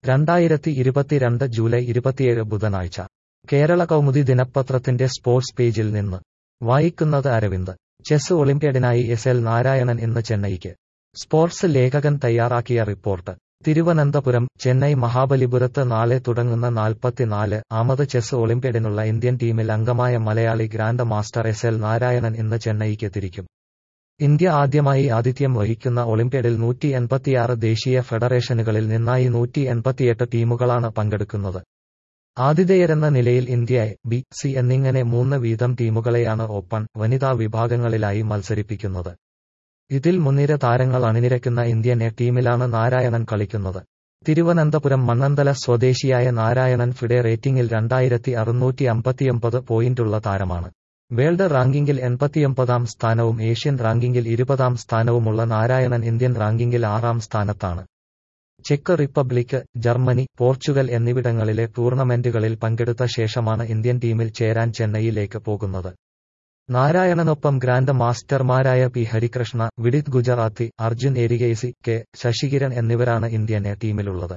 രണ്ടായിരത്തി ഇരുപത്തിരണ്ട് ജൂലൈ ഇരുപത്തിയേഴ് ബുധനാഴ്ച കേരള കൗമുദി ദിനപത്രത്തിന്റെ സ്പോർട്സ് പേജിൽ നിന്ന് വായിക്കുന്നത് അരവിന്ദ് ചെസ് ഒളിമ്പ്യാഡിനായി എസ് എൽ നാരായണൻ ഇന്ന് ചെന്നൈക്ക് സ്പോർട്സ് ലേഖകൻ തയ്യാറാക്കിയ റിപ്പോർട്ട് തിരുവനന്തപുരം ചെന്നൈ മഹാബലിപുരത്ത് നാളെ തുടങ്ങുന്ന നാൽപ്പത്തിനാല് ആമത് ചെസ് ഒളിമ്പ്യാഡിനുള്ള ഇന്ത്യൻ ടീമിൽ അംഗമായ Malayali grand master S L Narayanan ഇന്ന് ചെന്നൈക്ക് തിരിക്കും ഇന്ത്യ ആദ്യമായി ആതിഥ്യം വഹിക്കുന്ന ഒളിമ്പ്യാഡിൽ നൂറ്റി എൺപത്തിയാറ് ദേശീയ ഫെഡറേഷനുകളിൽ നിന്നായി നൂറ്റി എൺപത്തിയെട്ട് ടീമുകളാണ് പങ്കെടുക്കുന്നത് ആതിഥേയരെന്ന നിലയിൽ ഇന്ത്യ എ, ബി സി എന്നിങ്ങനെ മൂന്ന് വീതം ടീമുകളെയാണ് ഓപ്പൺ വനിതാ വിഭാഗങ്ങളിലായി മത്സരിപ്പിക്കുന്നത് ഇതിൽ മുൻനിര താരങ്ങൾ അണിനിരക്കുന്ന ഇന്ത്യൻ എ ടീമിലാണ് നാരായണൻ കളിക്കുന്നത് തിരുവനന്തപുരം മണ്ണന്തല സ്വദേശിയായ നാരായണൻ ഫിഡെ റേറ്റിംഗിൽ രണ്ടായിരത്തി അറുന്നൂറ്റി അമ്പത്തിയൊമ്പത് പോയിന്റുള്ള താരമാണ് വേൾഡ് റാങ്കിങ്ങിൽ എൺപത്തിയൊമ്പതാം സ്ഥാനവും ഏഷ്യൻ റാങ്കിങ്ങിൽ ഇരുപതാം സ്ഥാനവുമുള്ള നാരായണൻ ഇന്ത്യൻ റാങ്കിങ്ങിൽ ആറാം സ്ഥാനത്താണ് ചെക്ക് റിപ്പബ്ലിക് ജർമ്മനി പോർച്ചുഗൽ എന്നിവിടങ്ങളിലെ ടൂർണമെന്റുകളിൽ പങ്കെടുത്ത ശേഷമാണ് ഇന്ത്യൻ ടീമിൽ ചേരാൻ ചെന്നൈയിലേക്ക് പോകുന്നത് നാരായണനൊപ്പം ഗ്രാൻഡ് മാസ്റ്റർമാരായ പി ഹരികൃഷ്ണ വിഡിത് ഗുജറാത്തി അർജുൻ എരിഗേസി കെ ശശികിരൺ എന്നിവരാണ് ഇന്ത്യൻ എ ടീമിലുള്ളത്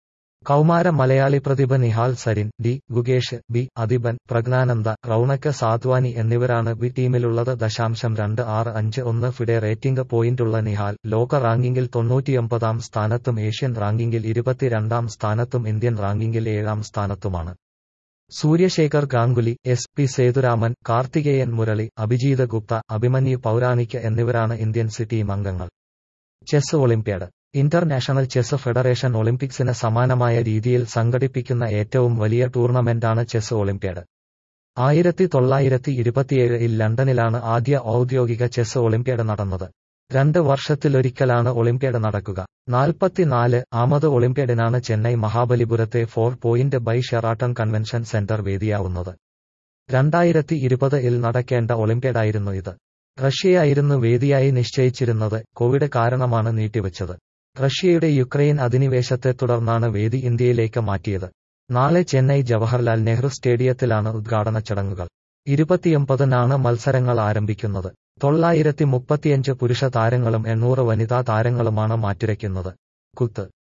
കൗമാര മലയാളി പ്രതിഭ നിഹാൽ സരിൻ ഡി ഗുഗേഷ് ബി അതിബൻ പ്രജ്ഞാനന്ദ റൌണക്ക് സാധ്വാനി എന്നിവരാണ് ബി ടീമിലുള്ളത് ദശാംശം രണ്ട് ആറ് അഞ്ച് ഒന്ന് ഫിഡെ റേറ്റിംഗ് പോയിന്റുള്ള നിഹാൽ ലോക റാങ്കിങ്ങിൽ തൊണ്ണൂറ്റിയൊമ്പതാം സ്ഥാനത്തും ഏഷ്യൻ റാങ്കിങ്ങിൽ ഇരുപത്തിരണ്ടാം സ്ഥാനത്തും ഇന്ത്യൻ റാങ്കിങ്ങിൽ ഏഴാം സ്ഥാനത്തുമാണ് സൂര്യശേഖർ ഗാംഗുലി എസ് പി സേതുരാമൻ കാർത്തികേയൻ മുരളി അഭിജീത് ഗുപ്ത അഭിമന്യു പൗരാണിക് എന്നിവരാണ് ഇന്ത്യൻ സി ടീം അംഗങ്ങൾ chess olympiad international chess federation ഒളിമ്പിക്സിന് സമാനമായ രീതിയിൽ സംഘടിപ്പിക്കുന്ന ഏറ്റവും വലിയ ടൂർണമെന്റാണ് ചെസ് ഒളിമ്പ്യാഡ് ആയിരത്തി തൊള്ളായിരത്തി ഇരുപത്തിയേഴിൽ ലണ്ടനിലാണ് ആദ്യ ഔദ്യോഗിക ചെസ് ഒളിമ്പ്യാഡ് നടന്നത് രണ്ട് വർഷത്തിലൊരിക്കലാണ് ഒളിമ്പ്യാഡ് നടക്കുക നാൽപ്പത്തിനാല് ആമത് ഒളിമ്പ്യാഡിനാണ് ചെന്നൈ മഹാബലിപുരത്തെ Four Point by Sheraton convention centre വേദിയാവുന്നത് രണ്ടായിരത്തി ഇരുപത് ഇൽ നടക്കേണ്ട ഒളിമ്പ്യാഡായിരുന്നു ഇത് റഷ്യയായിരുന്നു വേദിയായി നിശ്ചയിച്ചിരുന്നത് കോവിഡ് കാരണമാണ് നീട്ടിവച്ചത് റഷ്യയുടെ യുക്രൈൻ അധിനിവേശത്തെ തുടർന്നാണ് വേദി ഇന്ത്യയിലേക്ക് മാറ്റിയത് നാളെ ചെന്നൈ ജവഹർലാൽ നെഹ്റു സ്റ്റേഡിയത്തിലാണ് ഉദ്ഘാടന ചടങ്ങുകൾ ഇരുപത്തിയൊമ്പതിനാണ് മത്സരങ്ങൾ ആരംഭിക്കുന്നത് തൊള്ളായിരത്തി മുപ്പത്തിയഞ്ച് പുരുഷ താരങ്ങളും എണ്ണൂറ് വനിതാ താരങ്ങളുമാണ് മാറ്റുരയ്ക്കുന്നത് കുത്ത്